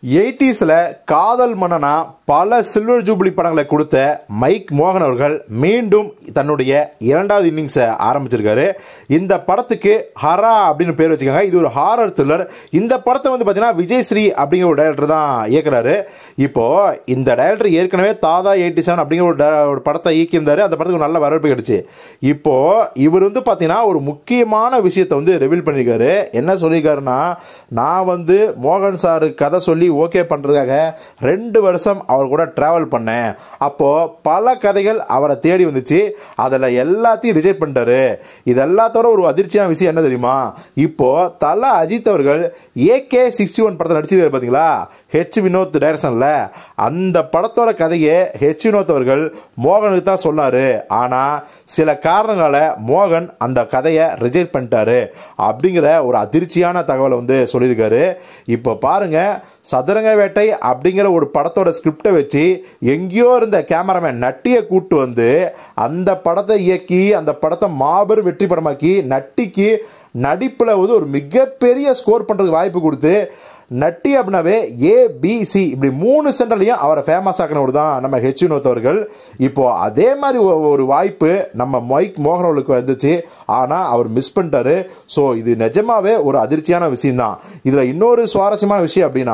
எயிட்டிஸில் காதல் மன்னனா பல silver jubilee படங்களை கொடுத்த மைக் மோகன் அவர்கள் மீண்டும் தன்னுடைய இரண்டாவது இன்னிங்ஸை ஆரம்பிச்சிருக்காரு இந்த படத்துக்கு ஹரா அப்படின்னு பேர் வச்சுக்காங்க இது ஒரு ஹாரர் த்ரில்லர் இந்த படத்தை வந்து பார்த்தீங்கன்னா விஜய் ஸ்ரீ அப்படிங்கிற ஒரு டைரக்டர் தான் இயக்குறாரு இப்போ இந்த டைரக்டர் ஏற்கனவே தாதா எயிட்டி செவன் அப்படிங்கிற ஒரு di- ஒரு படத்தை இயக்கியிருந்தாரு அந்த படத்துக்கு ஒரு நல்ல வரவேற்பு கிடைச்சு இப்போ இவர் வந்து பார்த்தீங்கன்னா ஒரு முக்கியமான விஷயத்தை வந்து ரிவீல் பண்ணியிருக்காரு என்ன சொல்லியிருக்காருன்னா நான் வந்து மோகன் சாரு கதை சொல்லி ஓகே பண்ணுறதுக்காக ரெண்டு வருஷம் அவர் கூட ட்ராவல் பண்ணேன் அப்போது பல கதைகள் அவரை தேடி வந்துச்சு அதில் எல்லாத்தையும் ரிஜெக்ட் பண்ணிட்டாரு இது எல்லாத்தோட ஒரு அதிர்ச்சியான விஷயம் என்ன தெரியுமா இப்போ தல அஜித் அவர்கள் ஏகே சிக்ஸ்டி ஒன் படத்தில் நடிச்சிருக்காரு பார்த்தீங்களா ஹெச் வினோத் டைரக்ஷனில் அந்த படத்தோட கதையை ஹெச் வினோத் அவர்கள் மோகனுக்கு தான் சொன்னார் ஆனால் சில காரணங்களால் மோகன் அந்த கதையை ரிஜெக்ட் பண்ணிட்டாரு அப்படிங்கிற ஒரு அதிர்ச்சியான தகவலை வந்து சொல்லியிருக்காரு இப்போ பாருங்க சதுரங்க வேட்டை அப்படிங்கிற ஒரு படத்தோட ஸ்கிரிப்டை வச்சு எங்கேயோ இருந்த கேமராமேன் நட்டியை கூட்டு வந்து அந்த படத்தை இயக்கி அந்த படத்தை மாபெரும் வெற்றி படமாக்கி நட்டிக்கு நடிப்பில் வந்து ஒரு மிகப்பெரிய ஸ்கோர் பண்ணுறதுக்கு வாய்ப்பு கொடுத்து நட்டி அப்படின்னாவே ஏபிசி இப்படி மூணு சென்டர்லையும் அவரை ஃபேமஸ் ஆக்கினவர் தான் நம்ம ஹெச் வினோத் அவர்கள் இப்போ அதே மாதிரி ஒ- ஒரு வாய்ப்பு நம்ம மைக் மோகன் அவர்களுக்கு வந்துச்சு ஆனால் அவர் மிஸ் பண்ணிட்டாரு ஸோ இது நிஜமாவே ஒரு அதிர்ச்சியான விஷயம்தான் இதில் இன்னொரு சுவாரஸ்யமான விஷயம் அப்படின்னா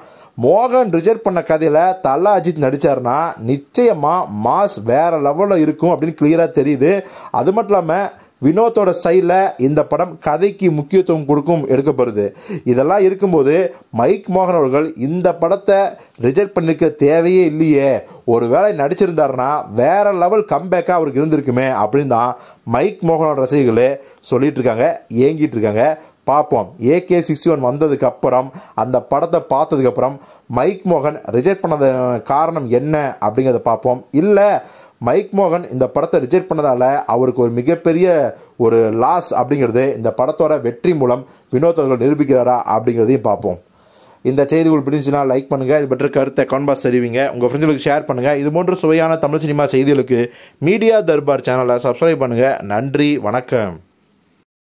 மோகன் ரிஜெக்ட் பண்ண கதையில் தல அஜித் நடிச்சாருன்னா நிச்சயமாக மாஸ் வேற லெவலில் இருக்கும் அப்படின்னு கிளியராக தெரியுது அது மட்டும் இல்லாமல் வினோத்தோட ஸ்டைலில் இந்த படம் கதைக்கு முக்கியத்துவம் கொடுக்கும் எடுக்கப்படுது இதெல்லாம் இருக்கும்போது மைக் மோகன் அவர்கள் இந்த படத்தை ரிஜெக்ட் பண்ணிருக்க தேவையே இல்லையே ஒருவேளை நடிச்சிருந்தாருன்னா வேற லெவல் கம்பேக்காக அவருக்கு இருந்திருக்குமே அப்படின்னு தான் மைக் மோகனோட ரசிகர்களே சொல்லிட்டு இருக்காங்க ஏங்கிட்டு இருக்காங்க பார்ப்போம் ஏகே சிக்ஸ்டி ஒன் வந்ததுக்கு அப்புறம் அந்த படத்தை பார்த்ததுக்கு அப்புறம் மைக் மோகன் ரிஜெக்ட் பண்ணது காரணம் என்ன அப்படிங்கிறத பார்ப்போம் இல்லை மைக் மோகன் இந்த படத்தை ரிஜெக்ட் பண்ணதால அவருக்கு ஒரு மிகப்பெரிய ஒரு லாஸ் அப்படிங்கிறது இந்த படத்தோட வெற்றி மூலம் வினோத் அவர்கள் நிரூபிக்கிறாரா அப்படிங்கிறதையும் பார்ப்போம் இந்த செய்திகள் பிடிச்சுன்னா லைக் பண்ணுங்கள் இது பற்றி கருத்தை கான்பாஸ் தெரிவிங்க உங்கள் ஃப்ரெண்ட்ஸுகளுக்கு ஷேர் பண்ணுங்கள் இது போன்ற சுவையான தமிழ் சினிமா செய்திகளுக்கு மீடியா தர்பார் சேனலை சப்ஸ்கிரைப் பண்ணுங்கள் நன்றி வணக்கம்